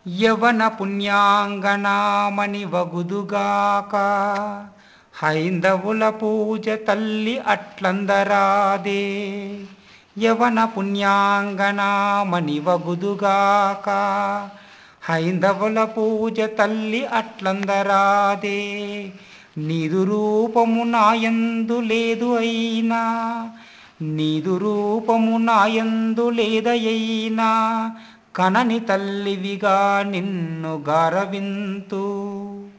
యవన పుణ్యాంగనామణి వగుదుగాక హైందవుల పూజ తల్లి అట్లందరాదే యవన పుణ్యాంగనామణి వగుదుగాక హైందవుల పూజ తల్లి అట్లందరాదే నీదు రూపము నాయందు లేదు అయినా నీదు రూపము నాయందు లేదయైనా కనని తల్లివిగా నిన్ను గారవింతు